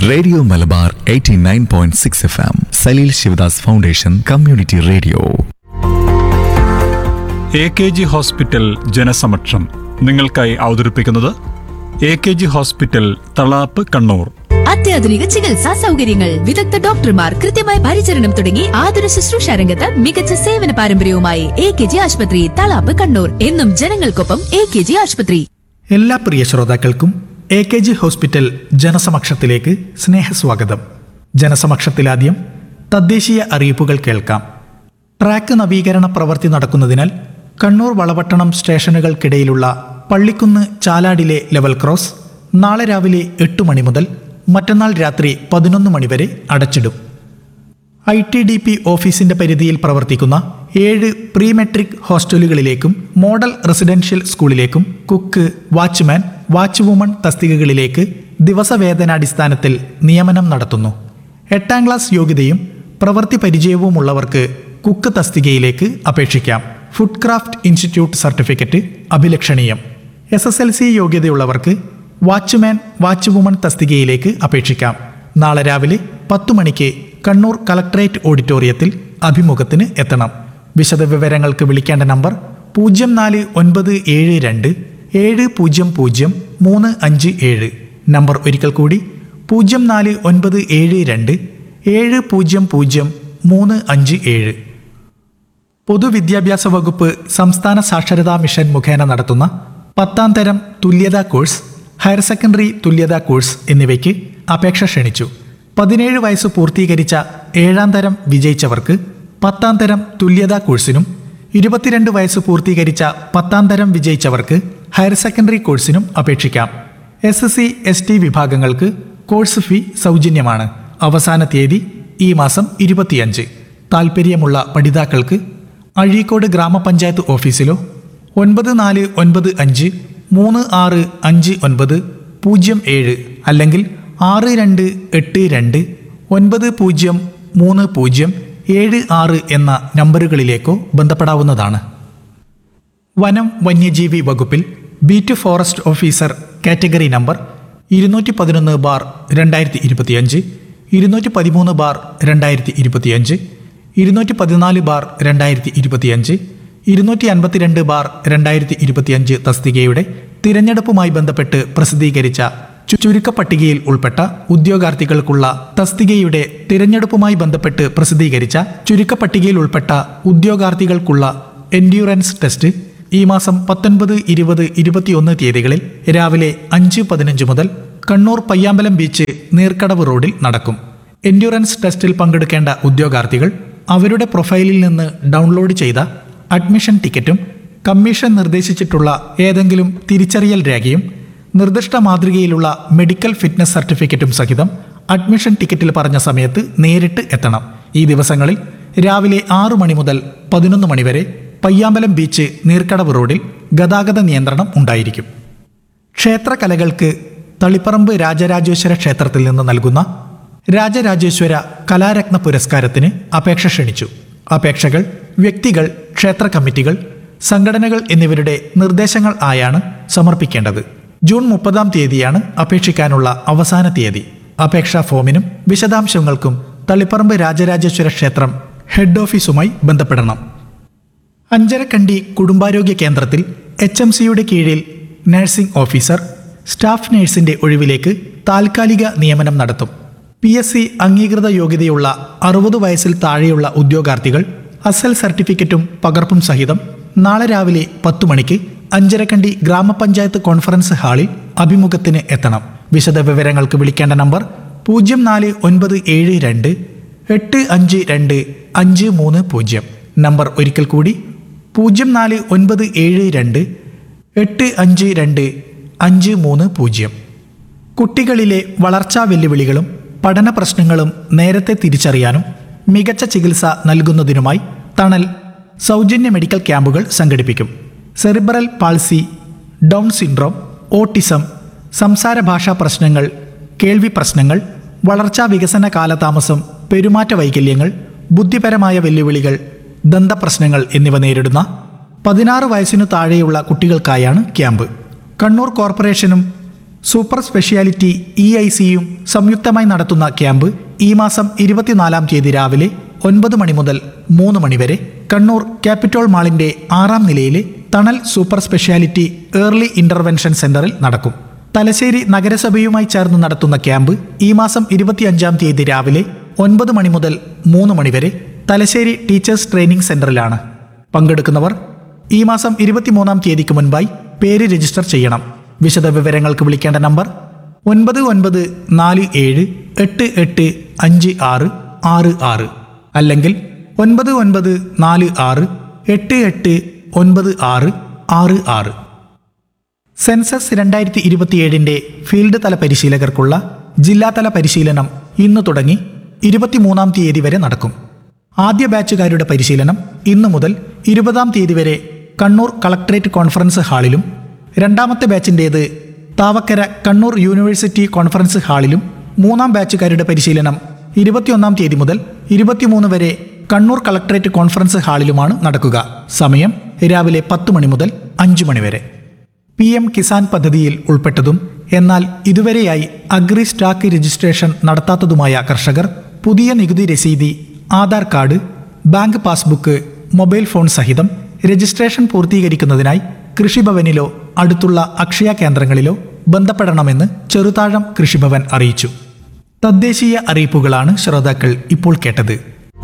Radio Malabar 89.6 F M Saleel Shivadas foundation community radio A K G hospital ജനസമക്ഷം നിങ്ങൾക്കായി അവതരിപ്പിക്കുന്നത് A K G hospital Thalap Kannur അത്യാധുനിക ചികിത്സാ സൗകര്യങ്ങൾ വിദഗ്ധ ഡോക്ടർമാർ കൃത്യമായ പരിചരണം തുടങ്ങി ആതുര ശുശ്രൂഷ രംഗത്ത് മികച്ച സേവന പാരമ്പര്യവുമായി എ കെ ജി ആശുപത്രി തളാപ്പ് കണ്ണൂർ എന്നും ജനങ്ങൾക്കൊപ്പം എ കെ ജി ആശുപത്രി എല്ലാ പ്രിയ ശ്രോതാക്കൾക്കും എ കെ ജി ഹോസ്പിറ്റൽ ജനസമക്ഷത്തിലേക്ക് സ്നേഹസ്വാഗതം ജനസമക്ഷത്തിലാദ്യം തദ്ദേശീയ അറിയിപ്പുകൾ കേൾക്കാം ട്രാക്ക് നവീകരണ പ്രവൃത്തി നടക്കുന്നതിനാൽ കണ്ണൂർ വളപട്ടണം സ്റ്റേഷനുകൾക്കിടയിലുള്ള പള്ളിക്കുന്ന് ചാലാടിലെ ലെവൽ ക്രോസ് നാളെ രാവിലെ എട്ട് മണി മുതൽ മറ്റന്നാൾ രാത്രി പതിനൊന്ന് മണി വരെ അടച്ചിടും ഐ ടി ഡി പി ഓഫീസിന്റെ പരിധിയിൽ പ്രവർത്തിക്കുന്ന ഏഴ് പ്രീ മെട്രിക് ഹോസ്റ്റലുകളിലേക്കും മോഡൽ റെസിഡൻഷ്യൽ സ്കൂളിലേക്കും കുക്ക് വാച്ച്മാൻ വാച്ച് വുമൺ തസ്തികകളിലേക്ക് ദിവസവേതനാടിസ്ഥാനത്തിൽ നിയമനം നടത്തുന്നു എട്ടാം ക്ലാസ് യോഗ്യതയും പ്രവൃത്തി പരിചയവുമുള്ളവർക്ക് കുക്ക് തസ്തികയിലേക്ക് അപേക്ഷിക്കാം ഫുഡ് ക്രാഫ്റ്റ് ഇൻസ്റ്റിറ്റ്യൂട്ട് സർട്ടിഫിക്കറ്റ് അഭിലഷണീയം എസ് എസ് എൽ സി യോഗ്യതയുള്ളവർക്ക് വാച്ച്മാൻ വാച്ച് വുമൺ തസ്തികയിലേക്ക് അപേക്ഷിക്കാം നാളെ രാവിലെ പത്തു മണിക്ക് കണ്ണൂർ കളക്ടറേറ്റ് ഓഡിറ്റോറിയത്തിൽ അഭിമുഖത്തിന് എത്തണം വിശദവിവരങ്ങൾക്ക് വിളിക്കേണ്ട നമ്പർ പൂജ്യം നാല് ഒൻപത് ഏഴ് രണ്ട് ഏഴ് പൂജ്യം പൂജ്യം മൂന്ന് അഞ്ച് ഏഴ് നമ്പർ ഒരിക്കൽ കൂടി പൂജ്യം നാല് ഒൻപത് ഏഴ് രണ്ട് ഏഴ് പൂജ്യം പൂജ്യം മൂന്ന് അഞ്ച് ഏഴ് പൊതുവിദ്യാഭ്യാസ വകുപ്പ് സംസ്ഥാന സാക്ഷരതാ മിഷൻ മുഖേന നടത്തുന്ന പത്താം തരം തുല്യതാ കോഴ്സ് ഹയർ സെക്കൻഡറി തുല്യതാ കോഴ്സ് എന്നിവയ്ക്ക് അപേക്ഷ ക്ഷണിച്ചു പതിനേഴ് വയസ്സ് പൂർത്തീകരിച്ച ഏഴാം തരം വിജയിച്ചവർക്ക് പത്താം തരം തുല്യതാ കോഴ്സിനും ഇരുപത്തിരണ്ട് വയസ്സ് പൂർത്തീകരിച്ച പത്താം തരം വിജയിച്ചവർക്ക് ഹയർ സെക്കൻഡറി കോഴ്സിനും അപേക്ഷിക്കാം S S C S T വിഭാഗങ്ങൾക്ക് കോഴ്സ് ഫീ സൗജന്യമാണ് അവസാന തീയതി ഈ മാസം ഇരുപത്തിയഞ്ച് താൽപ്പര്യമുള്ള പഠിതാക്കൾക്ക് അഴീക്കോട് ഗ്രാമപഞ്ചായത്ത് ഓഫീസിലോ ഒൻപത് നാല് ഒൻപത് അഞ്ച് മൂന്ന് ആറ് അഞ്ച് ഒൻപത് പൂജ്യം ഏഴ് അല്ലെങ്കിൽ ആറ് രണ്ട് എട്ട് രണ്ട് ഒൻപത് പൂജ്യം മൂന്ന് പൂജ്യം ഏഴ് ആറ് എന്ന നമ്പറുകളിലേക്കോ ബന്ധപ്പെടാവുന്നതാണ് വനം വന്യജീവി വകുപ്പിൽ beat forest officer category number ഇരുന്നൂറ്റി പതിനൊന്ന് ബാർ രണ്ടായിരത്തി ഇരുപത്തിയഞ്ച് ഇരുന്നൂറ്റി പതിമൂന്ന് ബാർ രണ്ടായിരത്തി ഇരുപത്തിയഞ്ച് ഇരുന്നൂറ്റി പതിനാല് ബാർ രണ്ടായിരത്തി ഇരുപത്തിയഞ്ച് ഇരുന്നൂറ്റി അൻപത്തിരണ്ട് ബാർ രണ്ടായിരത്തി ഇരുപത്തിയഞ്ച് തസ്തികയുടെ തിരഞ്ഞെടുപ്പുമായി ബന്ധപ്പെട്ട് പ്രസിദ്ധീകരിച്ച ചു- ചുരുക്കപ്പട്ടികയിൽ ഉൾപ്പെട്ട ഉദ്യോഗാർത്ഥികൾക്കുള്ള തസ്തികയുടെ തിരഞ്ഞെടുപ്പുമായി ബന്ധപ്പെട്ട് പ്രസിദ്ധീകരിച്ച ചുരുക്കപ്പട്ടികയിൽ ഉൾപ്പെട്ട ഉദ്യോഗാർത്ഥികൾക്കുള്ള എൻഡ്യൂറൻസ് ടെസ്റ്റ് ഈ മാസം പത്തൊൻപത് ഇരുപത് ഇരുപത്തിയൊന്ന് തീയതികളിൽ രാവിലെ അഞ്ച് പതിനഞ്ച് മുതൽ കണ്ണൂർ പയ്യാമ്പലം ബീച്ച് നീർക്കടവ് റോഡിൽ നടക്കും എൻഡ്യൂറൻസ് ടെസ്റ്റിൽ പങ്കെടുക്കേണ്ട ഉദ്യോഗാർത്ഥികൾ അവരുടെ പ്രൊഫൈലിൽ നിന്ന് ഡൗൺലോഡ് ചെയ്ത അഡ്മിഷൻ ടിക്കറ്റും കമ്മീഷൻ നിർദ്ദേശിച്ചിട്ടുള്ള ഏതെങ്കിലും തിരിച്ചറിയൽ രേഖയും നിർദ്ദിഷ്ട മാതൃകയിലുള്ള മെഡിക്കൽ ഫിറ്റ്നസ് സർട്ടിഫിക്കറ്റും സഹിതം അഡ്മിഷൻ ടിക്കറ്റിൽ പറഞ്ഞ സമയത്ത് നേരിട്ട് എത്തണം ഈ ദിവസങ്ങളിൽ രാവിലെ ആറു മണി മുതൽ പതിനൊന്ന് മണി വരെ പയ്യാമ്പലം ബീച്ച് നീർക്കടവ് റോഡിൽ ഗതാഗത നിയന്ത്രണം ഉണ്ടായിരിക്കും ക്ഷേത്രകലകൾക്ക് തളിപ്പറമ്പ് രാജരാജേശ്വര ക്ഷേത്രത്തിൽ നിന്ന് നൽകുന്ന രാജരാജേശ്വര കലാരത്ന പുരസ്കാരത്തിന് അപേക്ഷ ക്ഷണിച്ചു അപേക്ഷകൾ വ്യക്തികൾ ക്ഷേത്ര കമ്മിറ്റികൾ സംഘടനകൾ എന്നിവരുടെ നിർദ്ദേശങ്ങൾ ആയാണ് സമർപ്പിക്കേണ്ടത് ജൂൺ മുപ്പതാം തീയതിയാണ് അപേക്ഷിക്കാനുള്ള അവസാന തീയതി അപേക്ഷാ ഫോമിനും വിശദാംശങ്ങൾക്കും തളിപ്പറമ്പ് രാജരാജേശ്വര ക്ഷേത്രം ഹെഡ് ഓഫീസുമായി ബന്ധപ്പെടണം അഞ്ചരക്കണ്ടി കുടുംബാരോഗ്യ കേന്ദ്രത്തിൽ എച്ച് എം സിയുടെ കീഴിൽ നഴ്സിംഗ് ഓഫീസർ സ്റ്റാഫ് നഴ്സിന്റെ ഒഴിവിലേക്ക് താൽക്കാലിക നിയമനം നടത്തും പി എസ് സി അംഗീകൃത യോഗ്യതയുള്ള അറുപത് വയസ്സിൽ താഴെയുള്ള ഉദ്യോഗാർത്ഥികൾ അസൽ സർട്ടിഫിക്കറ്റും പകർപ്പും സഹിതം നാളെ രാവിലെ പത്തു മണിക്ക് അഞ്ചരക്കണ്ടി ഗ്രാമപഞ്ചായത്ത് കോൺഫറൻസ് ഹാളിൽ അഭിമുഖത്തിന് എത്തണം വിശദവിവരങ്ങൾക്ക് വിളിക്കേണ്ട നമ്പർ പൂജ്യം നാല് ഒൻപത് ഏഴ് രണ്ട് എട്ട് അഞ്ച് രണ്ട് അഞ്ച് മൂന്ന് പൂജ്യം നമ്പർ ഒരിക്കൽ കൂടി പൂജ്യം നാല് ഒൻപത് ഏഴ് രണ്ട് എട്ട് അഞ്ച് രണ്ട് അഞ്ച് മൂന്ന് പൂജ്യം കുട്ടികളിലെ വളർച്ചാ വെല്ലുവിളികളും പഠന പ്രശ്നങ്ങളും നേരത്തെ തിരിച്ചറിയാനും മികച്ച ചികിത്സ നൽകുന്നതിനുമായി തണൽ സൗജന്യ മെഡിക്കൽ ക്യാമ്പുകൾ സംഘടിപ്പിക്കും cerebral palsy down syndrome autism സംസാര ഭാഷാ പ്രശ്നങ്ങൾ കേൾവി പ്രശ്നങ്ങൾ വളർച്ചാ വികസന കാലതാമസം പെരുമാറ്റ വൈകല്യങ്ങൾ ബുദ്ധിപരമായ വെല്ലുവിളികൾ ദന്തപ്രശ്നങ്ങൾ എന്നിവ നേരിടുന്ന പതിനാറ് വയസ്സിനു താഴെയുള്ള കുട്ടികൾക്കായാണ് ക്യാമ്പ് കണ്ണൂർ കോർപ്പറേഷനും സൂപ്പർ സ്പെഷ്യാലിറ്റി ഇ ഐ സിയും സംയുക്തമായി നടത്തുന്ന ക്യാമ്പ് ഈ മാസം ഇരുപത്തിനാലാം തീയതി രാവിലെ ഒൻപത് മണി മുതൽ മൂന്ന് മണി വരെ കണ്ണൂർ ക്യാപിറ്റോൾ മാളിന്റെ ആറാം നിലയിലെ തണൽ സൂപ്പർ സ്പെഷ്യാലിറ്റി ഏർലി ഇന്റർവെൻഷൻ സെന്ററിൽ നടക്കും തലശ്ശേരി നഗരസഭയുമായി ചേർന്ന് നടത്തുന്ന ക്യാമ്പ് ഈ മാസം ഇരുപത്തിയഞ്ചാം തീയതി രാവിലെ ഒൻപത് മണി മുതൽ മൂന്ന് മണി വരെ തലശ്ശേരി ടീച്ചേഴ്സ് ട്രെയിനിംഗ് സെന്ററിലാണ് പങ്കെടുക്കുന്നവർ ഈ മാസം ഇരുപത്തിമൂന്നാം തീയതിക്ക് മുൻപായി പേര് രജിസ്റ്റർ ചെയ്യണം വിശദ വിവരങ്ങൾക്ക് വിളിക്കേണ്ട നമ്പർ ഒൻപത് ഒൻപത് നാല് ഏഴ് എട്ട് എട്ട് അഞ്ച് ആറ് ആറ് ആറ് അല്ലെങ്കിൽ ഒൻപത് ഒൻപത് നാല് ആറ് എട്ട് എട്ട് ഒൻപത് ആറ് ആറ് ആറ് സെൻസസ് രണ്ടായിരത്തി ഇരുപത്തിയേഴിന്റെ ഫീൽഡ് തല പരിശീലകർക്കുള്ള ജില്ലാതല പരിശീലനം ഇന്ന് തുടങ്ങി ഇരുപത്തിമൂന്നാം തീയതി വരെ നടക്കും ആദ്യ ബാച്ചുകാരുടെ പരിശീലനം ഇന്നു മുതൽ ഇരുപതാം തീയതി വരെ കണ്ണൂർ കളക്ടറേറ്റ് കോൺഫറൻസ് ഹാളിലും രണ്ടാമത്തെ ബാച്ചിൻ്റേത് താവക്കര കണ്ണൂർ യൂണിവേഴ്സിറ്റി കോൺഫറൻസ് ഹാളിലും മൂന്നാം ബാച്ചുകാരുടെ പരിശീലനം ഇരുപത്തിയൊന്നാം തീയതി മുതൽ ഇരുപത്തിമൂന്ന് വരെ കണ്ണൂർ കളക്ടറേറ്റ് കോൺഫറൻസ് ഹാളിലുമാണ് നടക്കുക സമയം രാവിലെ പത്ത് മണി മുതൽ അഞ്ചു മണി വരെ പി എം കിസാൻ പദ്ധതിയിൽ ഉൾപ്പെട്ടതും എന്നാൽ ഇതുവരെയായി അഗ്രി സ്റ്റാക്ക് രജിസ്ട്രേഷൻ നടത്താത്തതുമായ കർഷകർ പുതിയ നികുതി രസീതി Aadhaar card bank passbook mobile phone സഹിതം രജിസ്ട്രേഷൻ പൂർത്തീകരിക്കുന്നതിനായി കൃഷിഭവനിലോ അടുത്തുള്ള അക്ഷയ കേന്ദ്രങ്ങളിലോ ബന്ധപ്പെടണമെന്ന് ചെറുതാഴം കൃഷിഭവൻ അറിയിച്ചു തദ്ദേശീയ അറിയിപ്പുകളാണ് ശ്രോതാക്കൾ ഇപ്പോൾ കേട്ടത്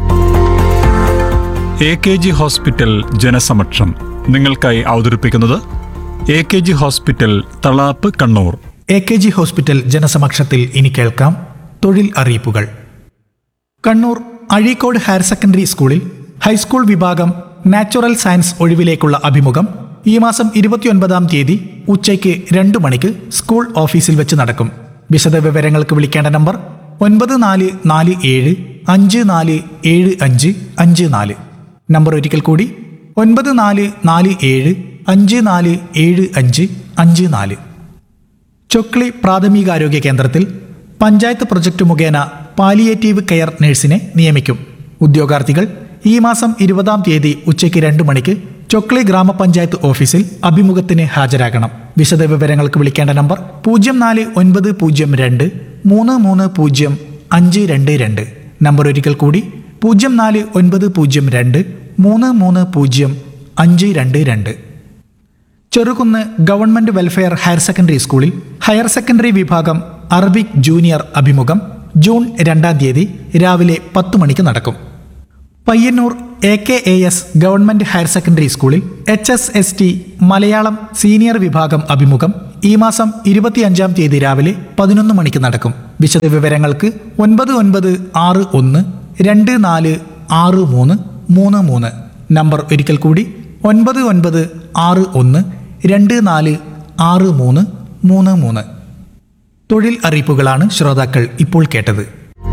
എ കെ ജി ഹോസ്പിറ്റൽ ജനസമക്ഷം നിങ്ങൾക്കായി അവതരിപ്പിക്കുന്നത് A K G hospital Thalap Kannur A K G hospital ജനസമക്ഷത്തിൽ ഇനി കേൾക്കാം തൊഴിൽ അറിയിപ്പുകൾ കണ്ണൂർ അഴീക്കോട് ഹയർ സെക്കൻഡറി സ്കൂളിൽ ഹൈസ്കൂൾ വിഭാഗം നാച്ചുറൽ സയൻസ് ഒഴിവിലേക്കുള്ള അഭിമുഖം ഈ മാസം ഇരുപത്തിയൊൻപതാം തീയതി ഉച്ചയ്ക്ക് രണ്ടു മണിക്ക് സ്കൂൾ ഓഫീസിൽ വെച്ച് നടക്കും വിശദ വിവരങ്ങൾക്ക് വിളിക്കേണ്ട നമ്പർ ഒൻപത് നാല് നാല് ഏഴ് അഞ്ച് നാല് ഏഴ് അഞ്ച് അഞ്ച് നാല് നമ്പർ ഒരിക്കൽ കൂടി ഒൻപത് നാല് നാല് ഏഴ് അഞ്ച് നാല് ഏഴ് അഞ്ച് അഞ്ച് നാല് ചൊക്ലി പ്രാഥമികാരോഗ്യ കേന്ദ്രത്തിൽ പഞ്ചായത്ത് പ്രൊജക്ട് മുഖേന പാലിയേറ്റീവ് കെയർ നഴ്സിനെ നിയമിക്കും ഉദ്യോഗാർത്ഥികൾ ഈ മാസം ഇരുപതാം തീയതി ഉച്ചയ്ക്ക് രണ്ട് മണിക്ക് ചൊക്ലി ഗ്രാമപഞ്ചായത്ത് ഓഫീസിൽ അഭിമുഖത്തിന് ഹാജരാകണം വിശദ വിവരങ്ങൾക്ക് വിളിക്കേണ്ട നമ്പർ പൂജ്യം നാല് ഒൻപത് പൂജ്യം രണ്ട് മൂന്ന് മൂന്ന് പൂജ്യം അഞ്ച് രണ്ട് രണ്ട് നമ്പർ ഒരിക്കൽ കൂടി പൂജ്യം നാല് ഒൻപത് പൂജ്യം രണ്ട് മൂന്ന് മൂന്ന് പൂജ്യം അഞ്ച് രണ്ട് രണ്ട് Cherukunnu government welfare higher secondary സ്കൂളിൽ ഹയർ സെക്കൻഡറി വിഭാഗം അറബിക് ജൂനിയർ അഭിമുഖം ജൂൺ രണ്ടാം തീയതി രാവിലെ പത്ത് മണിക്ക് നടക്കും Payyanur A K A S government higher secondary സ്കൂളിൽ H S S T Malayalam senior വിഭാഗം അഭിമുഖം ഈ മാസം ഇരുപത്തിയഞ്ചാം തീയതി രാവിലെ പതിനൊന്ന് മണിക്ക് നടക്കും വിശദ വിവരങ്ങൾക്ക് ഒൻപത് ഒൻപത് ആറ് ഒന്ന് രണ്ട് നാല് ആറ് മൂന്ന് മൂന്ന് മൂന്ന് നമ്പർ ഒരിക്കൽ കൂടി ഒൻപത് ഒൻപത് ആറ് ഒന്ന് രണ്ട് നാല് ആറ് മൂന്ന് മൂന്ന് മൂന്ന് തൊഴിൽ അറിയിപ്പുകളാണ് ശ്രോതാക്കൾ ഇപ്പോൾ കേട്ടത്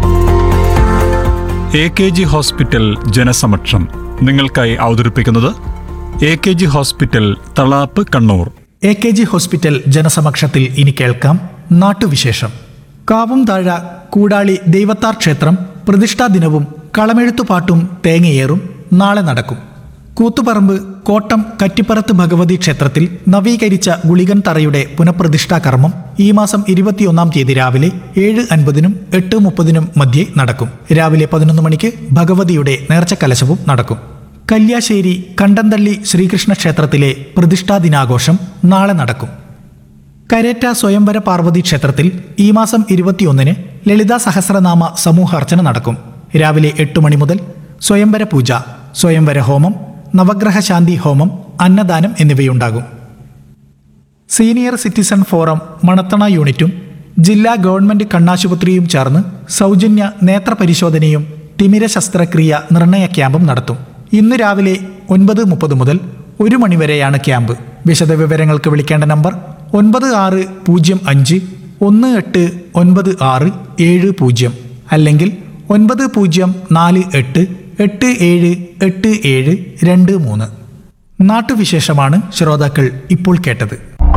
എ കെ ജി ഹോസ്പിറ്റൽ ജനസമക്ഷം നിങ്ങൾക്കായി അവതരിപ്പിക്കുന്നത് A K G hospital Thalap Kannur A K G hospital ജനസമക്ഷത്തിൽ ഇനി കേൾക്കാം നാട്ടുവിശേഷം കാവും താഴ കൂടാളി ദൈവത്താർ ക്ഷേത്രം പ്രതിഷ്ഠാ ദിനവും കളമെഴുത്തുപാട്ടും തേങ്ങയേറും നാളെ നടക്കും കൂത്തുപറമ്പ് കോട്ടം കറ്റിപ്പറത്ത് ഭഗവതി ക്ഷേത്രത്തിൽ നവീകരിച്ച ഗുളികൻ തറയുടെ പുനഃപ്രതിഷ്ഠാ കർമ്മം ഈ മാസം ഇരുപത്തിയൊന്നാം തീയതി രാവിലെ ഏഴ് അൻപതിനും എട്ട് മുപ്പതിനും മധ്യേ നടക്കും രാവിലെ പതിനൊന്ന് മണിക്ക് ഭഗവതിയുടെ നേർച്ചക്കലശവും നടക്കും കല്യാശ്ശേരി കണ്ടന്തള്ളി ശ്രീകൃഷ്ണ ക്ഷേത്രത്തിലെ പ്രതിഷ്ഠാ ദിനാഘോഷം നാളെ നടക്കും കരേറ്റ സ്വയംവര പാർവതി ക്ഷേത്രത്തിൽ ഈ മാസം ഇരുപത്തിയൊന്നിന് ലളിതാ സഹസ്രനാമ സമൂഹാർച്ചന നടക്കും രാവിലെ എട്ട് മണി മുതൽ സ്വയംവര പൂജ സ്വയംവര ഹോമം നവഗ്രഹ ശാന്തി ഹോമം അന്നദാനം എന്നിവയുണ്ടാകും സീനിയർ സിറ്റിസൺ ഫോറം മണത്തണ യൂണിറ്റും ജില്ലാ ഗവൺമെന്റ് കണ്ണാശുപത്രിയും ചേർന്ന് സൗജന്യ നേത്ര പരിശോധനയും തിമിര ശസ്ത്രക്രിയ നിർണയ ക്യാമ്പും നടത്തും ഇന്ന് രാവിലെ ഒൻപത് മുപ്പത് മുതൽ ഒരു മണിവരെയാണ് ക്യാമ്പ് വിശദവിവരങ്ങൾക്ക് വിളിക്കേണ്ട നമ്പർ ഒൻപത് ആറ് പൂജ്യം അഞ്ച് ഒന്ന് എട്ട് ഒൻപത് ആറ് ഏഴ് പൂജ്യം അല്ലെങ്കിൽ ഒൻപത് പൂജ്യം നാല് എട്ട് എട്ട് ഏഴ് എട്ട് ഏഴ് രണ്ട് മൂന്ന് നാട്ടുവിശേഷമാണ് ശ്രോതാക്കൾ ഇപ്പോൾ കേട്ടത്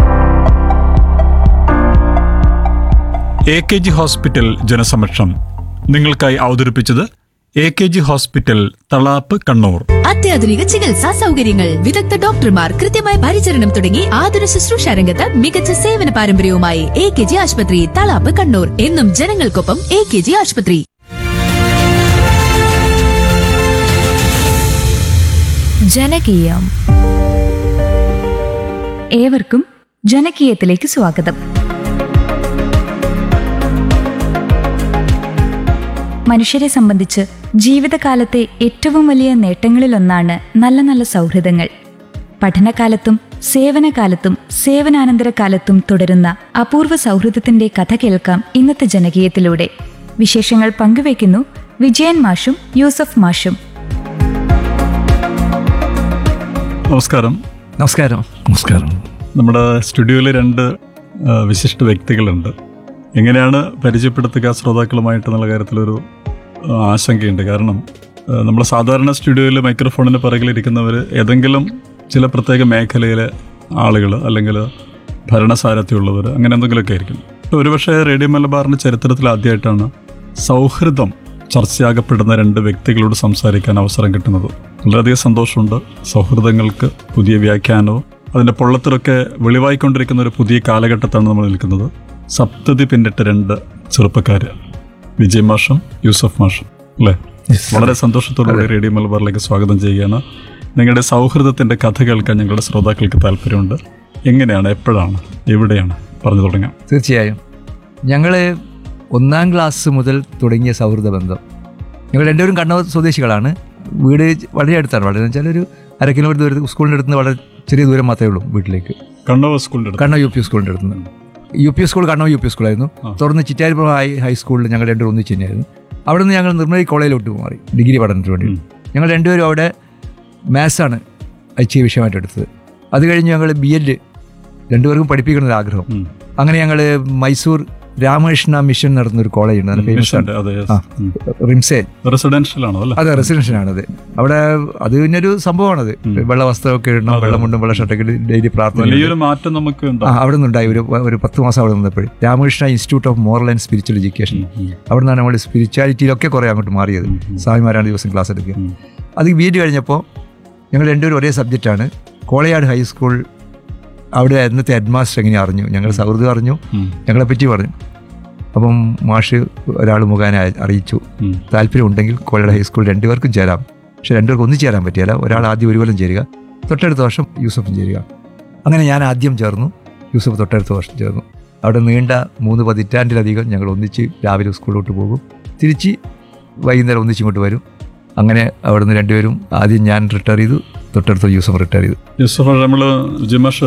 എ കെ ജി ഹോസ്പിറ്റൽ ജനസമക്ഷം നിങ്ങൾക്കായി അവതരിപ്പിച്ചത് A K G hospital Thalap Kannur അത്യ അത്യാധുനിക ചികിത്സാ സൗകര്യങ്ങൾ വിദഗ്ധ ഡോക്ടർമാർ കൃത്യമായ പരിചരണം തുടങ്ങി ആതുര ശുശ്രൂഷ രംഗത്ത് മികച്ച സേവന പാരമ്പര്യവുമായി എ കെ ജി ആശുപത്രി തളാപ്പ് കണ്ണൂർ എന്നും ജനങ്ങൾക്കൊപ്പം എ കെ ജി ആശുപത്രി ജനകീയം ഏവർക്കും ജനകീയത്തിലേക്ക് സ്വാഗതം മനുഷ്യരെ സംബന്ധിച്ച് ജീവിതകാലത്തെ ഏറ്റവും വലിയ നേട്ടങ്ങളിലൊന്നാണ് നല്ല നല്ല സൗഹൃദങ്ങൾ പഠനകാലത്തും സേവനകാലത്തും സേവനാനന്തര കാലത്തും തുടരുന്ന അപൂർവ സൗഹൃദത്തിന്റെ കഥ കേൾക്കാം ഇന്നത്തെ ജനകീയത്തിലൂടെ വിശേഷങ്ങൾ പങ്കുവയ്ക്കുന്നു വിജയൻ മാഷും യൂസഫ് മാഷും നമസ്കാരം നമസ്കാരം നമസ്കാരം നമ്മുടെ സ്റ്റുഡിയോയിൽ രണ്ട് ആ, വിശിഷ്ട വ്യക്തികളുണ്ട് എങ്ങനെയാണ് പരിചയപ്പെടുത്തുക ശ്രോതാക്കളുമായിട്ടെന്നുള്ള കാര്യത്തിലൊരു ആ, ആശങ്കയുണ്ട് കാരണം ആ, നമ്മൾ സാധാരണ സ്റ്റുഡിയോയിൽ മൈക്രോഫോണിന് പിറകിലിരിക്കുന്നവർ ഏതെങ്കിലും ചില പ്രത്യേക മേഖലയിലെ ആളുകൾ അല്ലെങ്കിൽ ഭരണസാരഥ്യമുള്ളവർ അങ്ങനെ എന്തെങ്കിലുമൊക്കെ ആയിരിക്കും ഒരുപക്ഷെ റേഡിയോ മലബാറിൻ്റെ ചരിത്രത്തിൽ ആദ്യമായിട്ടാണ് സൗഹൃദം ചർച്ചയാകപ്പെടുന്ന രണ്ട് വ്യക്തികളോട് സംസാരിക്കാൻ അവസരം കിട്ടുന്നത് വളരെയധികം സന്തോഷമുണ്ട് സൗഹൃദങ്ങൾക്ക് പുതിയ വ്യാഖ്യാനവും അതിൻ്റെ പൊള്ളത്തിലൊക്കെ വെളിവായിക്കൊണ്ടിരിക്കുന്ന ഒരു പുതിയ കാലഘട്ടത്താണ് നമ്മൾ നിൽക്കുന്നത് സപ്തതി പിന്നിട്ട രണ്ട് ചെറുപ്പക്കാർ വിജയ് മാഷും യൂസഫ് മാഷും അല്ലേ വളരെ സന്തോഷത്തോടുകൂടി റേഡിയോ മലബാറിലേക്ക് സ്വാഗതം ചെയ്യുകയാണ് നിങ്ങളുടെ സൗഹൃദത്തിൻ്റെ കഥ കേൾക്കാൻ ഞങ്ങളുടെ ശ്രോതാക്കൾക്ക് താല്പര്യമുണ്ട് എങ്ങനെയാണ് എപ്പോഴാണ് എവിടെയാണ് പറഞ്ഞു തുടങ്ങാം തീർച്ചയായും ഞങ്ങൾ ഒന്നാം ക്ലാസ് മുതൽ തുടങ്ങിയ സൗഹൃദ ബന്ധം ഞങ്ങൾ രണ്ടുപേരും കണ്ണൂർ സ്വദേശികളാണ് വീട് വളരെ അടുത്താണ് വളരെ വെച്ചാൽ ഒരു അര കിലോമീറ്റർ ദൂരത്ത് സ്കൂളിൻ്റെ അടുത്ത് നിന്ന് വളരെ ചെറിയ ദൂരം മാത്രമേ ഉള്ളൂ വീട്ടിലേക്ക് കണ്ണൂർ സ്കൂളിൻ്റെ അടുത്ത് കണ്ണൂർ യു പി സ്കൂളിൻ്റെ അടുത്ത് നിന്ന് U P school Kannur U P സ്കൂളായിരുന്നു തുടർന്ന് ചിറ്റാരിപ്പുറം ഹൈ ഹൈസ്കൂളിൽ ഞങ്ങൾ രണ്ടുപേരും ഒന്നിച്ച് തന്നെയായിരുന്നു അവിടെ നിന്ന് ഞങ്ങൾ നിർമ്മലി കോളേജിലോട്ട് മാറി ഡിഗ്രി പഠനത്തിന് വേണ്ടി ഞങ്ങൾ രണ്ടുപേരും അവിടെ മാത്സാണ് ഐച്ഛിക വിഷയമായിട്ട് എടുത്തത് അത് കഴിഞ്ഞ് ഞങ്ങൾ ബി എഡ് രണ്ടുപേർക്കും പഠിപ്പിക്കണം ഒരു ആഗ്രഹം ഉം. അങ്ങനെ ഞങ്ങൾ മൈസൂർ രാമകൃഷ്ണ മിഷൻ നടത്തുന്ന ഒരു കോളേജ് ഉണ്ട് അത് ഫേമസ് ആണ് മിഷൻ്റെ, അതെ ആ റിംസേ റെസിഡൻഷ്യൽ ആണോ അല്ലേ അതെ റെസിഡൻഷ്യലാണത് അവിടെ അത് പിന്നെ ഒരു സംഭവമാണത് വെള്ള വസ്ത്രമൊക്കെ ഇടണം വെള്ളമുണ്ടും വെള്ള ഷർട്ടൊക്കെ ഡെയിലി പ്രാർത്ഥന വലിയൊരു മാറ്റം നമുക്ക് ആ ഉണ്ടാവും അവിടെ നിന്നുണ്ടായി ഒരു ഒരു പത്ത് മാസം അവിടെ നിന്നപ്പോൾ Ramakrishna institute of moral and spiritual education അവിടെ നിന്നാണ് നമ്മൾ സ്പിരിച്വാലിറ്റിയിലൊക്കെ കുറേ അങ്ങോട്ട് മാറിയത് സ്വാമിമാരാണ് ദിവസം ക്ലാസ് എടുക്കുക അത് ബി എഡ് കഴിഞ്ഞപ്പോൾ ഞങ്ങൾ രണ്ടുപേരും ഒരേ സബ്ജക്റ്റാണ് കോളയാട് ഹൈസ്കൂൾ അവിടെ അന്നത്തെ ഹെഡ്മാസ്റ്റർ എങ്ങനെ അറിഞ്ഞു ഞങ്ങൾ സൗഹൃദം അറിഞ്ഞു ഞങ്ങളെ പറ്റി പറഞ്ഞു അപ്പം മാഷ് ഒരാൾ മുഖേന അയ- അറിയിച്ചു ഉം. താല്പര്യമുണ്ടെങ്കിൽ കോളയാട് ഹൈസ്കൂൾ രണ്ടുപേർക്കും ചേരാം പക്ഷെ രണ്ടുപേർക്കും ഒന്നും ചേരാൻ പറ്റിയല്ല ഒരാൾ ആദ്യം ഒരു കൊല്ലം ചേരുക തൊട്ടടുത്ത വർഷം യൂസഫും ചേരുക അങ്ങനെ ഞാൻ ആദ്യം ചേർന്നു യൂസഫ് തൊട്ടടുത്ത വർഷം ചേർന്നു അവിടെ നീണ്ട മൂന്ന് പതിറ്റാണ്ടിലധികം ഞങ്ങൾ ഒന്നിച്ച് രാവിലെ സ്കൂളിലോട്ട് പോകും തിരിച്ച് വൈകുന്നേരം ഒന്നിച്ചിങ്ങോട്ട് വരും അങ്ങനെ അവിടെ നിന്ന് രണ്ടുപേരും ആദ്യം ഞാൻ റിട്ടയർ ചെയ്തു തൊട്ടടുത്ത യൂസഫ് റിട്ടയർ ചെയ്തു യൂസഫ് നമ്മൾ ജിമാഷ്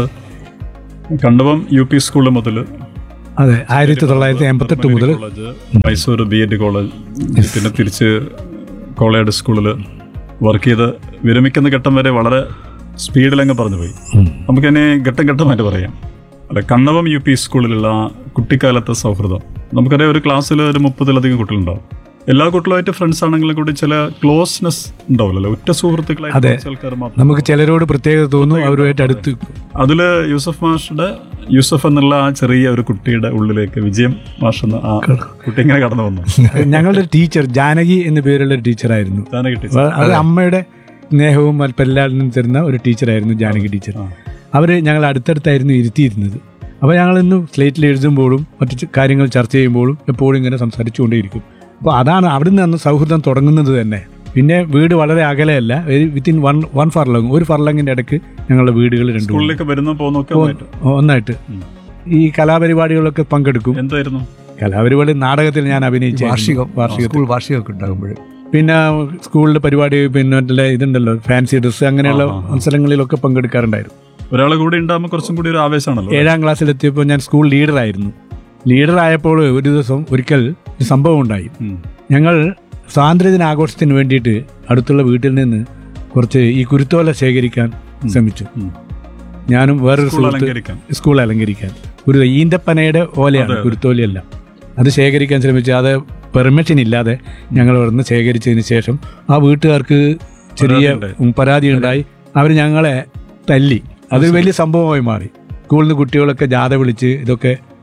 കണ്ടവം യു പി സ്കൂൾ മുതൽ അതെ ആയിരത്തി തൊള്ളായിരത്തി എൺപത്തെട്ട് മുതൽ college Mysore B Ed college പിന്നെ തിരിച്ച് കോളേജ് സ്കൂളിൽ വർക്ക് ചെയ്ത് വിരമിക്കുന്ന ഘട്ടം വരെ വളരെ സ്പീഡിലങ്ങ് പറഞ്ഞു പോയി നമുക്കതിനെ ഘട്ടം ഘട്ടമായിട്ട് പറയാം അല്ല കണ്ണവം യു പി സ്കൂളിലുള്ള ആ കുട്ടിക്കാലത്തെ സൗഹൃദം നമുക്കറിയാം ഒരു ക്ലാസ്സിൽ ഒരു മുപ്പതിലധികം കുട്ടികളുണ്ടാവും എല്ലാ കുട്ടികളുമായിട്ട് ഫ്രണ്ട്സ് ആണെങ്കിലും കൂടി ചില ക്ലോസ്നെസ് ഉണ്ടാവില്ലല്ലോ ഉറ്റ സുഹൃത്തുക്കളായിട്ട് അതെ. കുറച്ച് ആൾക്കാർ മാത്രം നമുക്ക് ചിലരോട് പ്രത്യേകത തോന്നും അവരുമായിട്ട് അടുത്ത് അതില് യൂസഫ് മാഷുടെ യൂസഫ് എന്നുള്ള ആ ചെറിയ ഒരു കുട്ടിയുടെ ഉള്ളിലേക്ക് വിജയം മാഷ് എന്ന ആ കുട്ടി ഇങ്ങനെ കടന്നു വന്നു ഞങ്ങളുടെ ഒരു ടീച്ചർ ജാനകി എന്ന പേരുള്ള ഒരു ടീച്ചറായിരുന്നു ജാനകി ടീച്ചർ. അപ്പൊ അത് അമ്മയുടെ സ്നേഹവും എല്ലാവരിലും തരുന്ന ഒരു ടീച്ചറായിരുന്നു ജാനകി ടീച്ചർ അവർ ഞങ്ങൾ അടുത്തടുത്തായിരുന്നു ഇരുത്തിയിരുന്നത് അപ്പോൾ ഞങ്ങൾ ഇന്ന് സ്ലേറ്റിൽ എഴുതുമ്പോഴും മറ്റു ച- കാര്യങ്ങൾ ചർച്ച ചെയ്യുമ്പോഴും എപ്പോഴും ഇങ്ങനെ സംസാരിച്ചുകൊണ്ടേയിരിക്കും അപ്പോൾ അതാണ് അവിടെ നിന്ന് സൗഹൃദം തുടങ്ങുന്നത് തന്നെ പിന്നെ വീട് വളരെ അകലെയല്ല വിത്തിൻ വൺ വൺ ഫർലങ് ഒരു ഫർലങ്ങിന്റെ ഇടയ്ക്ക് ഞങ്ങളുടെ വീടുകൾ രണ്ടും സ്കൂളിലേക്ക് വരുന്ന പോകുന്നൊക്കെ ഒന്നായിട്ട്. ഒന്നായിട്ട് ഈ കലാപരിപാടികളൊക്കെ പങ്കെടുക്കും എന്തായിരുന്നു കലാപരിപാടി നാടകത്തിൽ ഞാൻ അഭിനയിച്ച വാർഷികം വാർഷികത്തിൽ സ്കൂൾ വാർഷികമൊക്കെ ഉണ്ടാകുമ്പോൾ പിന്നെ സ്കൂളിലെ പരിപാടി പിന്നെ മറ്റുള്ള ഇതുണ്ടല്ലോ ഫാൻസി ഡ്രസ്സ് അങ്ങനെയുള്ള മത്സരങ്ങളിലൊക്കെ പങ്കെടുക്കാറുണ്ടായിരുന്നു ഒരാളെ കൂടി ഉണ്ടാകുമ്പോൾ കുറച്ചും കൂടി ഒരു ആവേശമാണല്ലോ ഏഴാം ക്ലാസ്സിലെത്തിയപ്പോൾ ഞാൻ സ്കൂൾ ലീഡറായിരുന്നു ലീഡറായപ്പോൾ ഒരു ദിവസം ഒരിക്കൽ ഒരു സംഭവം ഉണ്ടായി ഉം. ഞങ്ങൾ സ്വാതന്ത്ര്യദിന ആഘോഷത്തിന് വേണ്ടിയിട്ട് അടുത്തുള്ള വീട്ടിൽ നിന്ന് കുറച്ച് ഈ കുരുത്തോല ശേഖരിക്കാൻ ശ്രമിച്ചു ഉം. ഞാനും വേറൊരു സ്കൂൾ സുഹൃത്ത് അലങ്കരിക്കാൻ. സ്കൂൾ അലങ്കരിക്കാൻ ഒരു ഈന്തപ്പനയുടെ ഓലയാണ് കുരുത്തോലയല്ല അത് ശേഖരിക്കാൻ ശ്രമിച്ചു അത് പെർമിഷൻ ഇല്ലാതെ ഞങ്ങൾ അവിടുന്ന് ശേഖരിച്ചതിന് ശേഷം ആ വീട്ടുകാർക്ക് ചെറിയ പരാതിയുണ്ടായി. പരാതി ഉണ്ടായി അവർ ഞങ്ങളെ തല്ലി അതൊരു വലിയ സംഭവമായി മാറി സ്കൂളിൽ നിന്ന് കുട്ടികളൊക്കെ ജാഥ വിളിച്ച് ഇതൊക്കെ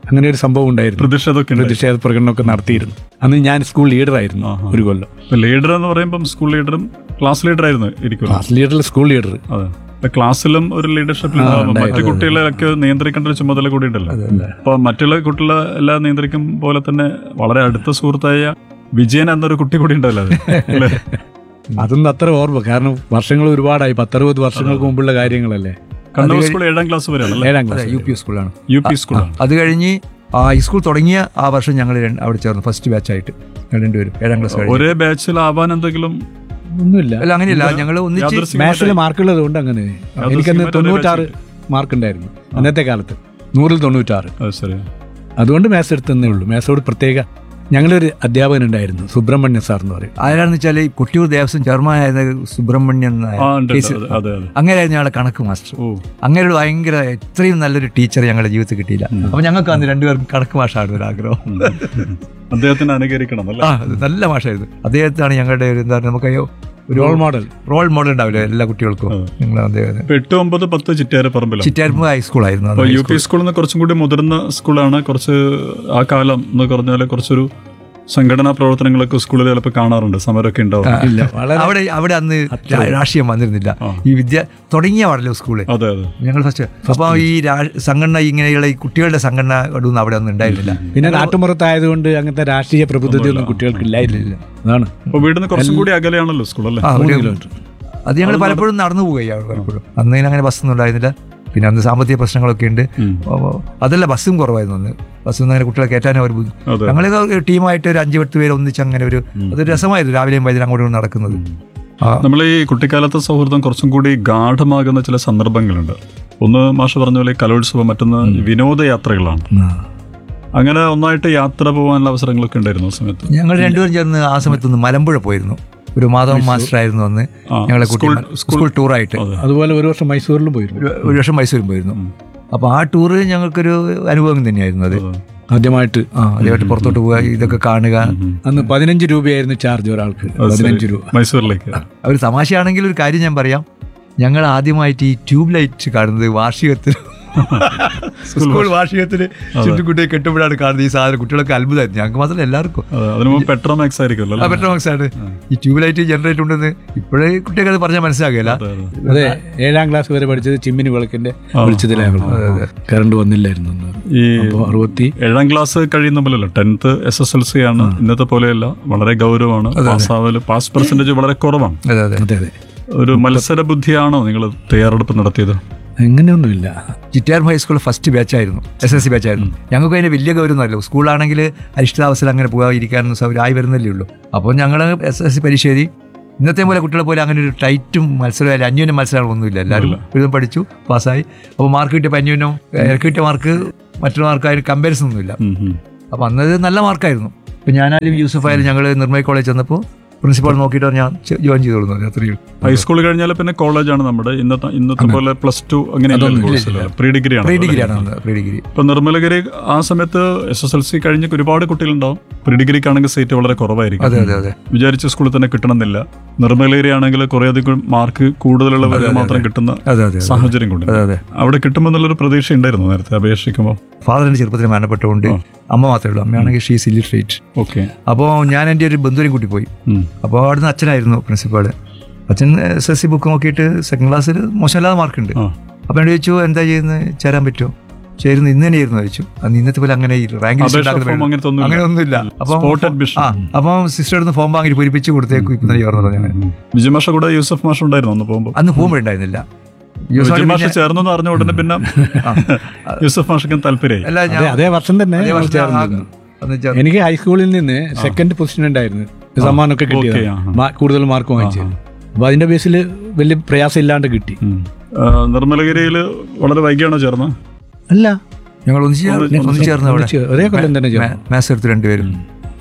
അങ്ങനെ ഒരു സംഭവം ഉണ്ടായിരുന്നു പ്രതിഷേധമൊക്കെ ഉണ്ടായി. പ്രതിഷേധ പ്രകടനമൊക്കെ നടത്തിയിരുന്നു അന്ന് ഞാൻ സ്കൂൾ ലീഡറായിരുന്നു ആഹാ. ഒരു കൊല്ലം ഇപ്പൊ ലീഡർ എന്ന് പറയുമ്പം സ്കൂൾ ലീഡറും ക്ലാസ് ലീഡർ ആയിരുന്നു ഇരിക്കും ക്ലാസ് ലീഡറിൽ സ്കൂൾ ലീഡർ അതെ ഇപ്പൊ ക്ലാസ്സിലും ഒരു ലീഡർഷിപ്പ് മറ്റു കുട്ടികളെയൊക്കെ നിയന്ത്രിക്കേണ്ട ഒരു ചുമതല കൂടി ഉണ്ടല്ലോ അപ്പൊ മറ്റുള്ള കുട്ടികളെ എല്ലാം നിയന്ത്രിക്കും പോലെ തന്നെ വളരെ അടുത്ത സുഹൃത്തായ വിജയൻ എന്നൊരു കുട്ടി കൂടി ഉണ്ടല്ലോ അത്. അല്ലേ? അതൊന്നും അത്ര ഓർമ്മ കാരണം വർഷങ്ങൾ ഒരുപാടായി പത്തറുപത് വർഷങ്ങൾക്ക് മുമ്പുള്ള കാര്യങ്ങളല്ലേ കണ്ണൂർ സ്കൂൾ ഏഴാം ക്ലാസ് വരെയാണല്ലേ ഏഴാം അതെ ക്ലാസ് യു പി സ്കൂളാണ് യു പി സ്കൂളാണ് അത് കഴിഞ്ഞ് ആ ഹൈസ്കൂൾ തുടങ്ങിയ ആ വർഷം ഞങ്ങൾ അവിടെ ചേർന്നു ഫസ്റ്റ് ബാച്ചായിട്ട് രണ്ടുപേരും ഏഴാം ക്ലാസ് കഴിഞ്ഞ് ഒരേ ബാച്ചിൽ ആവാൻ എന്തെങ്കിലും ഒന്നുമില്ല അല്ല അങ്ങനെയല്ല ഞങ്ങൾ ഒന്നിച്ച് യാദൃശ്ചികമായിട്ട് മാത്സിൽ മാർക്കുള്ളത് കൊണ്ട് അങ്ങനെ എനിക്കന്ന് ഒരു തൊണ്ണൂറ്റാറ് മാർക്ക് ഉണ്ടായിരുന്നു അന്നത്തെ കാലത്ത് നൂറിൽ തൊണ്ണൂറ്റാറ് അത് ശരി അതുകൊണ്ട് മാത്സ് എടുത്തന്നേ ഉള്ളൂ മാത്സോട് പ്രത്യേക ഞങ്ങളൊരു അധ്യാപകൻ ഉണ്ടായിരുന്നു സുബ്രഹ്മണ്യം സാർ എന്ന് പറയും ആരാണെന്ന് വെച്ചാൽ ഈ കുട്ടിയൂർ ദേവസ്വം ചെയർമാനായിരുന്ന സുബ്രഹ്മണ്യൻ നായർ. ആ ഉണ്ട് കേസ്- അതെ അതെ അതെ അങ്ങനെയായിരുന്നു ഞങ്ങളുടെ കണക്ക് മാസ്റ്റർ ഓ അങ്ങനെ ഒരു ഭയങ്കര ഇത്രയും നല്ലൊരു ടീച്ചർ ഞങ്ങളുടെ ജീവിതത്തിൽ കിട്ടിയില്ല അപ്പൊ ഞങ്ങൾക്ക് അന്ന് രണ്ടുപേർക്കും കണക്ക് മാഷാണ് ഒരു ആഗ്രഹം അദ്ദേഹത്തിന് അനുകരിക്കണം അല്ലേ ആ അത് നല്ല മാഷായിരുന്നു അദ്ദേഹത്താണ് ഞങ്ങളുടെ ഒരു എന്താ പറയുക നമുക്ക് അയ്യോ ഒരു റോൾ മോഡൽ റോൾ മോഡൽ ഉണ്ടാവില്ല എല്ലാ കുട്ടികൾക്കും നിങ്ങൾ അദ്ദേഹം ഇപ്പൊ എട്ട് ഒമ്പത് പത്ത് ചിറ്റാര പറമ്പിലാണ് ചിറ്റാരിമ്പ് ഹൈസ്കൂളായിരുന്നു അപ്പൊ യു പി സ്കൂളിൽ നിന്ന് കുറച്ചും കൂടി മുതിർന്ന സ്കൂളാണ് കുറച്ച് ആ കാലം എന്ന് പറഞ്ഞാൽ കുറച്ചൊരു സംഘടനാ പ്രവർത്തനങ്ങളൊക്കെ സ്കൂളിൽ ചിലപ്പോൾ കാണാറുണ്ട് സമരമൊക്കെ ഉണ്ടാവും ഇല്ല വളരെ അവിടെ അവിടെ അന്ന് രാ- രാഷ്ട്രീയം വന്നിരുന്നില്ല ഈ വിദ്യ തുടങ്ങിയ പാടല്ലോ സ്കൂള് അതെ അതെ ഞങ്ങൾ ഫസ്റ്റ് അപ്പോൾ ഈ രാ- സംഘടന ഇങ്ങനെയുള്ള ഈ കുട്ടികളുടെ സംഘടന ഒന്നും അവിടെ ഒന്നും ഉണ്ടായിരുന്നില്ല പിന്നെ നാട്ടുമ്പുറത്തായതുകൊണ്ട് അങ്ങനത്തെ രാഷ്ട്രീയ പ്രബുദ്ധത ഒന്നും കുട്ടികൾക്ക് ഇല്ലായിരുന്നില്ല അതാണ് അപ്പൊ വീടിന് കുറച്ചും കൂടി അകലെയാണല്ലോ സ്കൂൾ അല്ലേ ആ, മൂന്ന് ഒരു- കിലോമീറ്റർ അത് ഞങ്ങൾ പലപ്പോഴും നടന്നു പോവുകയാണ് പലപ്പോഴും അന്ന് ഇതിന് അങ്ങനെ ബസ്സൊന്നും ഉണ്ടായിരുന്നില്ല പിന്നെ അന്ന് സാമ്പത്തിക പ്രശ്നങ്ങളൊക്കെ ഉണ്ട് അപ്പോൾ അതല്ല ബസ്സും കുറവായിരുന്നു അന്ന് ബസ്സൊന്നും അങ്ങനെ കുട്ടികളെ കയറ്റാനും ഒരു ബുദ്ധി- അതെ. ഞങ്ങളൊക്കെ ഒരു ടീമായിട്ട് ഒരു അഞ്ച് പത്ത് പേര് ഒന്നിച്ച് അങ്ങനെ ഒരു അതൊരു രസമായിരുന്നു രാവിലെയും വൈകുന്നേരം അങ്ങോട്ടും ഇങ്ങോട്ടും നടക്കുന്നത് ആ നമ്മൾ ഈ കുട്ടിക്കാലത്തെ സൗഹൃദം കുറച്ചും കൂടി ഗാഠമാകുന്ന ചില സന്ദർഭങ്ങളുണ്ട് ഒന്ന് മാഷ പറഞ്ഞ പോലെ കലോത്സവം മറ്റൊന്ന് വിനോദയാത്രകളാണ് അങ്ങനെ ഒന്നായിട്ട് യാത്ര പോകാനുള്ള അവസരങ്ങളൊക്കെ ഉണ്ടായിരുന്നു ആ സമയത്ത് ഞങ്ങൾ രണ്ടുപേരും ചേർന്ന് ആ സമയത്തൊന്ന് മലമ്പുഴ പോയിരുന്നു ഒരു മാധവൻ മാസ്റ്റർ ആയിരുന്നു അന്ന് ആ, ഞങ്ങളെ കുട്ടി സ്കൂൾ- സ്കൂൾ ടൂറായിട്ട് അതെ. അതുപോലെ ഒരു വർഷം മൈസൂരിലും പോയിരുന്നു ഒരു- ഒരു വർഷം മൈസൂരും പോയിരുന്നു അപ്പോൾ ആ ടൂറ് ഞങ്ങൾക്കൊരു അനുഭവം തന്നെയായിരുന്നു അത് ആദ്യമായിട്ട് ആ അതേമായിട്ട് പുറത്തോട്ട് പോവുക ഇതൊക്കെ കാണുക അന്ന് പതിനഞ്ച് രൂപയായിരുന്നു ചാർജ് ഒരാൾക്ക് അത് ശരി. പതിനഞ്ച് രൂപ മൈസൂരിലേക്ക് ഒരു തമാശയാണെങ്കിൽ ഒരു കാര്യം ഞാൻ പറയാം ഞങ്ങൾ ആദ്യമായിട്ട് ഈ ട്യൂബ് ലൈറ്റ് കാണുന്നത് വാർഷികത്തിൽ സ്കൂൾ വാർഷികത്തിൽ ചുറ്റുകുട്ടിയെ കെട്ടുമ്പോഴാണ് കാണുന്നത് ഈ സാധനം കുട്ടികളൊക്കെ അത്ഭുതമായിരുന്നു ഞങ്ങൾക്ക് മാത്രമല്ല എല്ലാവർക്കും അതെ, അതിനു മുമ്പ് പെട്രോമാക്സ് ആയിരിക്കുമല്ലോ ആ അല്ലേ? പെട്രോമാക്സ് ആണ് ഈ ട്യൂബ് ലൈറ്റ് ജനറേറ്റ് ഉണ്ടെന്ന് ഇപ്പോഴേ കുട്ടികൾക്ക് അത് പറഞ്ഞാൽ മനസ്സിലാകില്ല അതെ, അതെ. അതെ ഏഴാം ക്ലാസ് വരെ പഠിച്ചത് ചിമ്മിനി വിളക്കിന്റെ വെളിച്ചത്തിലായിരുന്നു കറണ്ട് വന്നില്ലായിരുന്നു അന്ന്. ഈ അപ്പോൾ അറുപത്തി ഏഴാം ക്ലാസ് കഴിയുന്ന പോലെയല്ല tenth S S L C ആണ് ഇന്നത്തെ പോലെയല്ല വളരെ ഗൗരവമാണ് പാസ്സാവല് പാസ് പെർസെന്റേജ് വളരെ കുറവാണ് അതെ അതെ അതെ അതെ ഒരു മത്സര ബുദ്ധിയാണോ നിങ്ങൾ തയ്യാറെടുപ്പ് നടത്തിയത് അങ്ങനെയൊന്നുമില്ല ചിറ്റാർ ഹൈസ്കൂൾ ഫസ്റ്റ് ബാച്ചായിരുന്നു എസ് എസ് സി ബാച്ചായിരുന്നു ഞങ്ങൾക്ക് അതിന് വലിയ ഗൗരവമൊന്നുമല്ലോ സ്കൂളാണെങ്കിൽ അരിഷ്ടതാവസ്ഥയിൽ അങ്ങനെ പോകാതിരിക്കാനൊന്നും സൗകര്യം ആയി വരുന്നല്ലേ ഉള്ളൂ അപ്പോൾ ഞങ്ങൾ എസ് എസ് സി പരീക്ഷ എഴുതി ഇന്നത്തെ പോലെ കുട്ടികളെ പോലെ അങ്ങനെ ഒരു ടൈറ്റും മത്സരം അന്യോന്യം മത്സരങ്ങളൊന്നുമില്ല എല്ലാവരും ഒരുതും പഠിച്ചു പാസ്സായി അപ്പോൾ മാർക്ക് കിട്ടിയപ്പോൾ അന്യോന്യം എനിക്ക് കിട്ടിയ മാർക്ക് മറ്റൊരു മാർക്കായാലും കമ്പാരിസൺ ഒന്നുമില്ല ഉം, ഉം. അപ്പോൾ അന്നത് നല്ല മാർക്കായിരുന്നു ഇപ്പം ഞാനായാലും യൂസഫ് ആയാലും ഞങ്ങൾ നിർമ്മൽ കോളേജ് ചെന്നപ്പോൾ പ്രിൻസിപ്പാൾ നോക്കിയിട്ട് ഞാൻ ജോയിൻ ചെയ്തോളുന്നു അത്രയും ഹൈസ്കൂൾ കഴിഞ്ഞാൽ പിന്നെ കോളേജാണ് നമ്മുടെ ഇന്നത്തെ ഇന്നത്തെ പോലെ പ്ലസ് ടു അങ്ങനെയല്ല പ്രീ ഡിഗ്രി ആണ് പ്രീ ഡിഗ്രിയാണ് പ്രീ ഡിഗ്രി ഇപ്പൊ നിർമ്മലഗിരി ആ സമയത്ത് എസ് എസ് എൽ സി കഴിഞ്ഞ് ഒരുപാട് കുട്ടികളുണ്ടാവും പ്രീ ഡിഗ്രിക്കാണെങ്കിൽ സീറ്റ് വളരെ കുറവായിരിക്കും അതെ അതെ അതെ വിചാരിച്ച സ്കൂളിൽ തന്നെ കിട്ടണമെന്നില്ല നിർമ്മലഗിരി ആണെങ്കിൽ കുറെ അധികം മാർക്ക് കൂടുതലുള്ളവരെ മാത്രം കിട്ടുന്ന അതെ അതെ അതെ സാഹചര്യം കൊണ്ട് അതെ അതെ അവിടെ കിട്ടുമ്പോൾ എന്നുള്ളൊരു പ്രതീക്ഷ ഉണ്ടായിരുന്നു നേരത്തെ അപേക്ഷിക്കുമ്പോൾ ഫാദറിന്റെ ചെറുപ്പത്തിൽ മരണപ്പെട്ടുകൊണ്ട് അമ്മ മാത്രമേ ഉള്ളൂ അമ്മയാണെങ്കിൽ ഷീസ് ഇല്ലിട്രേറ്റ് ഓക്കെ അപ്പോൾ ഞാൻ എൻ്റെ ഒരു ബന്ധുവിനെ കൂട്ടി പോയി അപ്പോൾ അവിടുന്ന് അച്ഛനായിരുന്നു പ്രിൻസിപ്പാൾ അച്ഛൻ എസ് എസ് സി ബുക്ക് നോക്കിയിട്ട് സെക്കൻഡ് ക്ലാസ്സിൽ മോശമില്ലാതെ മാർക്കുണ്ട് ആ. അപ്പോൾ എന്നോട് ചോദിച്ചു എന്താ ചെയ്യുന്നത് ചേരാൻ പറ്റുമോ ചേരുന്നു ഇന്ന് തന്നെയായിരുന്നു ചോദിച്ചു അന്ന് ഇന്നത്തെ പോലെ അങ്ങനെ ഈ റാങ്ക് ലിസ്റ്റ് അപേക്ഷ ഉണ്ടാക്കുന്ന ഫോം അങ്ങനത്തെ ഒന്നുമില്ല. അങ്ങനെ ഒന്നുമില്ല അപ്പം Spot admission. ആ അപ്പം സിസ്റ്റർ അടുത്ത് ഫോം വാങ്ങി പൂരിപ്പിച്ച് കൊടുത്തേക്കും ഇപ്പം തന്നെ ചേർന്നത് ഞാൻ വിജയമാഷ കൂടെ യൂസഫ് മാഷ് ഉണ്ടായിരുന്നു അന്ന് പോകുമ്പോൾ അന്ന് പോകുമ്പോഴുണ്ടായിരുന്നില്ല യൂസഫ് വിജയമാഷ പിന്നെ- ചേർന്നു എന്ന് അറിഞ്ഞ ഉടനെ പിന്നെ യൂസഫ് മാഷക്കും താല്പര്യമായി അല്ല ഞാൻ അതെ അതേ വർഷം തന്നെ അതേ ഞങ്ങൾ വർഷം ഞാൻ ആ- ചേർന്നിരുന്നു. അന്ന് ചേർന്നു. എനിക്ക് ഹൈസ്കൂളിൽ നിന്ന് സെക്കൻഡ് പൊസിഷൻ ഉണ്ടായിരുന്നു സമ്മാനമൊക്കെ കിട്ടിയത് ഓക്കേ, ആ, മാ- കൂടുതൽ മാർക്ക് വാങ്ങിച്ചത് അപ്പൊ അതിന്റെ ബേസിൽ വലിയ പ്രയാസം ഇല്ലാണ്ട് കിട്ടി ഉം. ആ, നിർമ്മലഗിരിയിൽ വളരെ വൈകിയാണോ ചേർന്ന് അല്ല ഞങ്ങൾ ഒന്നിച്ച് ചേർ- ഒന്നിച്ച് ചേർന്ന് അവിടെ ഒന്നിച്ച് ഒരേ കൊല്ലം തന്നെ ചേർന്നു മാത്സ് എടുത്ത് രണ്ടുപേരും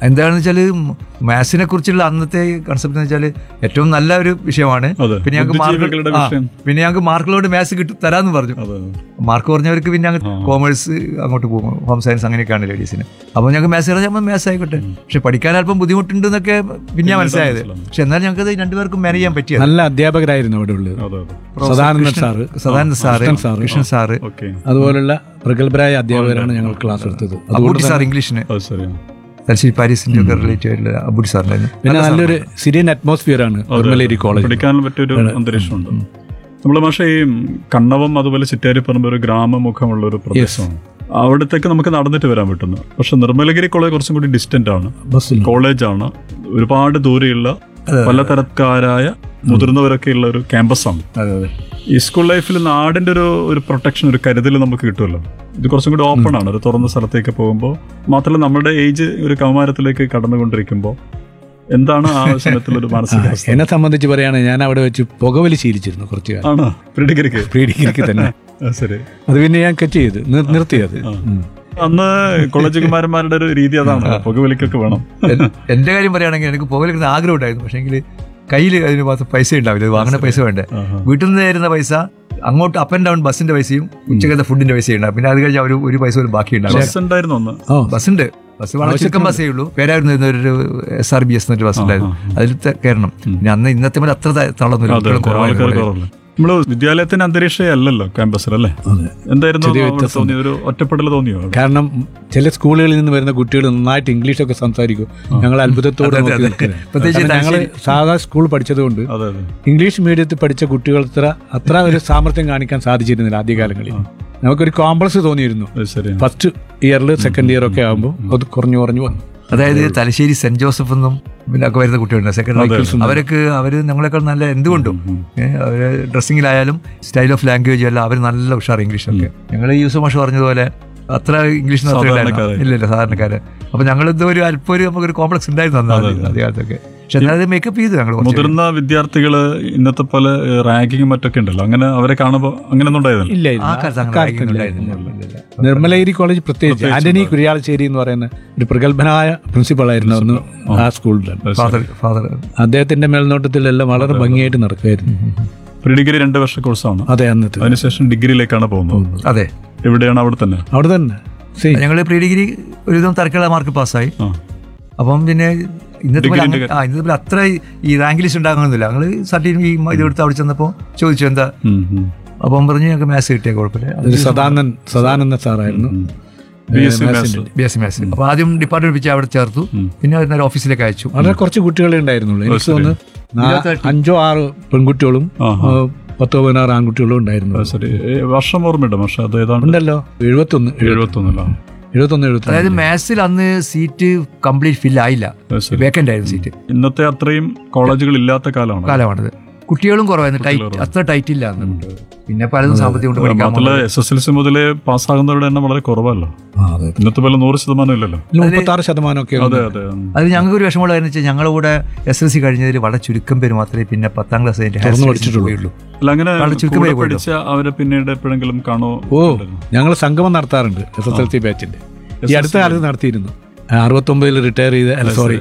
എന്താണെന്ന് വെച്ചാൽ മാത്സിനെ കുറിച്ചുള്ള അന്നത്തെ കൺസെപ്റ്റ് എന്ന് വെച്ചാൽ ഏറ്റവും നല്ല ഒരു വിഷയമാണ് അതെ. പിന്നെ ഞങ്ങൾക്ക് ബുദ്ധിജീവികളുടെ മാർക്ക് വിഷയം. പിന്നെ ഞങ്ങൾക്ക് മാർക്കിലോട് മാത്സ് കിട്ടും തരാമെന്ന് പറഞ്ഞു അതെ മാർക്ക് കുറഞ്ഞവർക്ക് പിന്നെ അങ്ങ് കോമേഴ്സ് അങ്ങോട്ട് പോകും ഹോം സയൻസ് അങ്ങനെയൊക്കെയാണ് ലേഡീസിന് അപ്പോൾ ഞങ്ങൾക്ക് മാത്സ് പറഞ്ഞാൽ മാത്സ് ആയിക്കോട്ടെ പക്ഷെ പഠിക്കാൻ അല്പം ബുദ്ധിമുട്ടുണ്ടെന്നൊക്കെ പിന്നെ മനസ്സിലായത് പക്ഷെ എന്നാലും ഞങ്ങൾക്ക് അത് രണ്ടുപേർക്കും മാനേജ് ചെയ്യാൻ പറ്റിയത് നല്ല അധ്യാപകരായിരുന്നു അവിടെ ഉള്ളത് അതെ അതെ Sadanandan sir Sadananda sir Krishnan sir. Krishnan sir okay അതുപോലുള്ള പ്രഗത്ഭരായ അധ്യാപകരാണ് ഞങ്ങൾ ക്ലാസ് എടുത്തത് അതുകൊണ്ട് അബൂട്ടി സാർ ഇംഗ്ലീഷിന് അത് ശരിയാണ് തലശ്ശേരി പാരീസിന്റെ ഒക്കെ റിലേറ്റീവ് ആയിട്ടുള്ള അബൂട്ടി സാറിന്റെ പിന്നെ നല്ലൊരു സിരിയൻ അറ്റ്മോസ്ഫിയർ ആണ് നിർമ്മലേരി കോളേജ് പഠിക്കാൻ പറ്റിയൊരു അന്തരീക്ഷമുണ്ട് നമ്മൾ പക്ഷേ ഈ കണ്ണവം അതുപോലെ ചിറ്റാരിപ്പറമ്പ് ഒരു ഗ്രാമമുഖമുള്ള ഒരു പ്രദേശമാണ് അവിടത്തേക്ക് നമുക്ക് നടന്നിട്ട് വരാൻ പറ്റുന്നു പക്ഷെ നിർമ്മലഗിരി കോളേജ് കുറച്ചും കൂടി ഡിസ്റ്റന്റ് ആണ് ബസ്സിൽ കോളേജാണ് ഒരുപാട് ദൂരെയുള്ള പലതരക്കാരായ മുതിർന്നവരൊക്കെ ഉള്ള ഒരു ക്യാമ്പസാണ് അതെ അതെ ഈ സ്കൂൾ ലൈഫിൽ നാടിന്റെ ഒരു ഒരു പ്രൊട്ടക്ഷൻ ഒരു കരുതൽ നമുക്ക് കിട്ടുമല്ലോ ഇത് കുറച്ചും കൂടി ഓപ്പൺ ആണ് ഒരു തുറന്ന സ്ഥലത്തേക്ക് പോകുമ്പോൾ മാത്രമല്ല നമ്മുടെ ഏജ് ഒരു കൗമാരത്തിലേക്ക് കടന്നുകൊണ്ടിരിക്കുമ്പോൾ എന്താണ് ആ സമയത്തുള്ള ഒരു മാനസികാവസ്ഥ എന്നെ സംബന്ധിച്ച് പറയുകയാണെങ്കിൽ ഞാൻ അവിടെ വെച്ച് പുകവലി ശീലിച്ചിരുന്നു കുറച്ച് കാലം ആണോ പ്രീഡിഗ്രിക്ക് പ്രീ ഡിഗ്രിക്ക് തന്നെ ശരി അത് പിന്നെ ഞാൻ കറ്റ് ചെയ്ത് നിർ- നിർത്തിയത് ഉം. അന്ന് കോളേജ് കുമാരന്മാരുടെ ഒരു രീതി അതാണ് പുകവലിക്കൊക്കെ വേണം എൻ- എന്റെ കാര്യം പറയുകയാണെങ്കിൽ എനിക്ക് പോകലെടുക്കുന്ന ആഗ്രഹം ഉണ്ടായിരുന്നു പക്ഷേങ്കിൽ കയ്യിൽ അതിന് മാത്രം പൈസ ഉണ്ടാവില്ല ഇത് വാങ്ങുന്ന പൈസ വേണ്ടേ വീട്ടിൽ നിന്ന് തരുന്ന പൈസ അങ്ങോട്ട് അപ്പ് ആൻഡ് ഡൗൺ ബസ്സിന്റെ പൈസയും ഉച്ചക്കത്തെ ഫുഡിന്റെ പൈസയും ഉണ്ടാവും പിന്നെ അത് കഴിഞ്ഞ് ഒരു ഒരു പൈസ പോലും ബാക്കി ഉണ്ടാവും ബസ് ഉണ്ടായിരുന്നു അന്ന് ഓ ബസ്സുണ്ട് ബസ് വളരെ ചുരുക്കം ബസ്സേ ഉള്ളൂ പേരായിരുന്നു ഒരു എസ് ആർ ബി എസ് എന്നൊരു ബസ് ഉണ്ടായിരുന്നു അതിൽ ത- കയറണം പിന്നെ അന്ന് ഇന്നത്തെ പോലെ അത്ര ത- തള്ളൊന്നുമില്ല അതെ കുട്ടികളും കുറവായിരുന്നു ആൾക്കാർ ഇവിടെ. കുറവല്ലേ നമ്മള് വിദ്യാലയത്തിന്റെ അന്തരീക്ഷേ അല്ലല്ലോ ക്യാമ്പസിൽ അല്ലേ എന്തായിരുന്നു അവിടെ തോന്നിയത് ഒരു ഒറ്റപ്പെടൽ തോന്നിയോ അവിടെ? കാരണം ചില സ്കൂളുകളിൽ നിന്ന് വരുന്ന കുട്ടികൾ നന്നായിട്ട് ഇംഗ്ലീഷൊക്കെ സംസാരിക്കും ഞങ്ങൾ അത്ഭുതത്തോടെ അതെ, നോക്കി അതെ. നിൽക്കുകയാണ്. പ്രത്യേകിച്ച് കാരണം ഞങ്ങൾ തലശ്ശേരി- സാധാ സ്കൂൾ പഠിച്ചതുകൊണ്ട് അതെ അതെ ഇംഗ്ലീഷ് മീഡിയത്തിൽ പഠിച്ച കുട്ടികൾ അത്ര അത്ര ഒരു സാമർത്ഥ്യം കാണിക്കാൻ സാധിച്ചിരുന്നില്ല ആദ്യകാലങ്ങളിൽ നമുക്കൊരു കോംപ്ലക്സ് തോന്നിയിരുന്നു അത് ശരിയാണ് ഫസ്റ്റ് ഇയറിൽ സെക്കൻഡ് ഇയർ ഒക്കെ ആകുമ്പോൾ അത് കുറഞ്ഞു കുറഞ്ഞു വന്നു അതായത് തലശ്ശേരി സെന്റ് ജോസഫ് എന്നും പിന്നെ ഒക്കെ വരുന്ന കുട്ടികളുണ്ട് സെക്കൻഡ് അവർക്ക് അവർ ഞങ്ങളെക്കാൾ നല്ല എന്തുകൊണ്ടും ഏ, അവര് ഡ്രസ്സിങ്ങിലായാലും സ്റ്റൈൽ ഓഫ് ലാംഗ്വേജ് എല്ലാം അവർ നല്ല ഉഷാർ ഇംഗ്ലീഷൊക്കെ ഞങ്ങൾ യൂസ് മാഷ് പറഞ്ഞതുപോലെ അത്ര ഇംഗ്ലീഷ് സാധാരണക്കാരെ. ഇല്ല ഇല്ല സാധാരണക്കാര് അപ്പൊ ഞങ്ങൾ എന്തോ ഒരു അല്പം ഒരു നമുക്കൊരു കോംപ്ലക്സ് ഉണ്ടായിരുന്നു അന്ന് ആദ്യ- ആദ്യകാലത്തൊക്കെ പക്ഷെ എന്നാലും മേക്കപ്പ് ചെയ്തു ഞങ്ങൾ മുതിർന്ന വിദ്യാർത്ഥികള് ഇന്നത്തെ പോലെ റാങ്കിങ്ങും മറ്റൊക്കെ ഉണ്ടല്ലോ അങ്ങനെ അവരെ കാണുമ്പോ അങ്ങനെയൊന്നും ഉണ്ടായതല്ല ഇല്ല ആ ഇല്ല കാലത്ത് അങ്ങനെ അക്കാലത്ത് ragging ഇല്ല. ഉണ്ടായിരുന്നില്ല. നിർമ്മലഗിരി കോളേജ് പ്രത്യേകിച്ച് ആന്റണി കുര്യാളശ്ശേരി എന്ന് പറയുന്ന ഒരു പ്രഗത്ഭനായ പ്രിൻസിപ്പൾ ആയിരുന്നു അന്ന് ആ സ്കൂളിൽ ഫാദർ ഫാദർ അദ്ദേഹത്തിന്റെ മേൽനോട്ടത്തിലെല്ലാം വളരെ ഭംഗിയായിട്ട് നടക്കുമായിരുന്നു പ്രീ ഡിഗ്രി രണ്ട് വർഷ കോഴ്സാണ് അതെ അന്നത്തെ അതിനുശേഷം ഡിഗ്രിയിലേക്കാണ് പോകുന്നത് അതെ എവിടെയാണ് അവിടെ തന്നെ അവിടെ തന്നെ സെയിം ഞങ്ങൾ പ്രീ ഡിഗ്രി ഒരുവിധം തരക്കുള്ള മാർക്ക് പാസ്സായി ആ അപ്പം പിന്നെ ഇന്നത്തെ പോലെ ഡിഗ്രീൻ്റെ അങ്ങ- ആ ഇന്നത്തെ പോലെ അത്ര ഈ റാങ്ക് ലിസ്റ്റ് ഉണ്ടാകണമെന്നില്ല ഞങ്ങൾ സർട്ടിഫിക്കറ്റ് ഈ ഇത് എടുത്ത് അവിടെ ചെന്നപ്പോൾ ചോദിച്ചു എന്താ ഉം, ഉം. അപ്പം പറഞ്ഞു ഞങ്ങൾക്ക് മാത്സ് കിട്ടിയ കുഴപ്പമില്ല ഒരു സദാനന്ദൻ സദാനന്ദ സാറായിരുന്നു B S C maths B S C maths അപ്പോൾ ആദ്യം ഡിപ്പാർട്ട്മെന്റ് വെച്ച് അവിടെ ചേർത്തു പിന്നെ ഒരു നേരം ഓഫീസിലേക്ക് അയച്ചു വളരെ കുറച്ച് കുട്ടികളെ ഉണ്ടായിരുന്നുള്ളൂ എനിക്ക് തോന്നുന്നു നാ- അഞ്ചോ ആറോ പെൺകുട്ടികളും ആഹാ. ആ, പത്തോ പതിനാറ് ആൺകുട്ടികളും ഉണ്ടായിരുന്നു അത് ശരി ഏ, വർഷം ഓർമ്മയുണ്ട് പക്ഷെ അത് ഏതാണ്ട് ഉണ്ടല്ലോ എഴുപത്തൊന്ന് എഴുപത്തൊന്നല്ല എഴുപത്തൊന്ന് എഴുപത്തി അതായത് മാത്സിൽ അന്ന് സീറ്റ് കംപ്ലീറ്റ് ഫിൽ ആയില്ല അത് ശരി വേക്കൻ്റ് ആയിരുന്നു സീറ്റ് ഇന്നത്തെ അത്രയും കോളേജുകൾ ഇല്ലാത്ത കാലമാണ് കാലമാണത് കുട്ടികളും കുറവായിരുന്നു ടൈറ്റ് അത്ര ടൈറ്റ് ഇല്ല അന്ന് പിന്നെ പലതും സാമ്പത്തികം കൊണ്ട് പഠിക്കാൻ മാത്രമല്ല എസ് എസ് എൽ സി മുതലേ പാസ്സാകുന്നവരുടെ എണ്ണം വളരെ കുറവല്ലോ അതെ ഇന്നത്തെ പോലെ നൂറ് ശതമാനം ഇല്ലല്ലോ മുപ്പത്താറ് ശതമാനമൊക്കെ അതെ അതെ ഉം. അത് ഞങ്ങൾക്ക് ഒരു വിഷമമുള്ള കാര്യം വെച്ചാൽ ഞങ്ങളുടെ കൂടെ എസ് എൽ സി കഴിഞ്ഞതിൽ വളരെ ചുരുക്കം പേര് മാത്രമേ പിന്നെ പത്താം ക്ലാസ് തുറന്ന് പഠിച്ചിട്ടുള്ളൂ. പോയുള്ളൂ അല്ല അങ്ങനെ വളരെ ചുരുക്കം കൂടെ പേരേ പോയുള്ളൂ. പഠിച്ച അവരെ പിന്നീട് എപ്പോഴെങ്കിലും കാണോ ഓ ഞങ്ങൾ സംഗമം നടത്താറുണ്ട് എസ് എസ് എൽ സി ബാച്ചിന്റെ ഈ അടുത്ത കാലത്ത് നടത്തിയിരുന്നു അറുപത്തൊമ്പതിൽ റിട്ടയർ ചെയ്ത അല്ല സോറി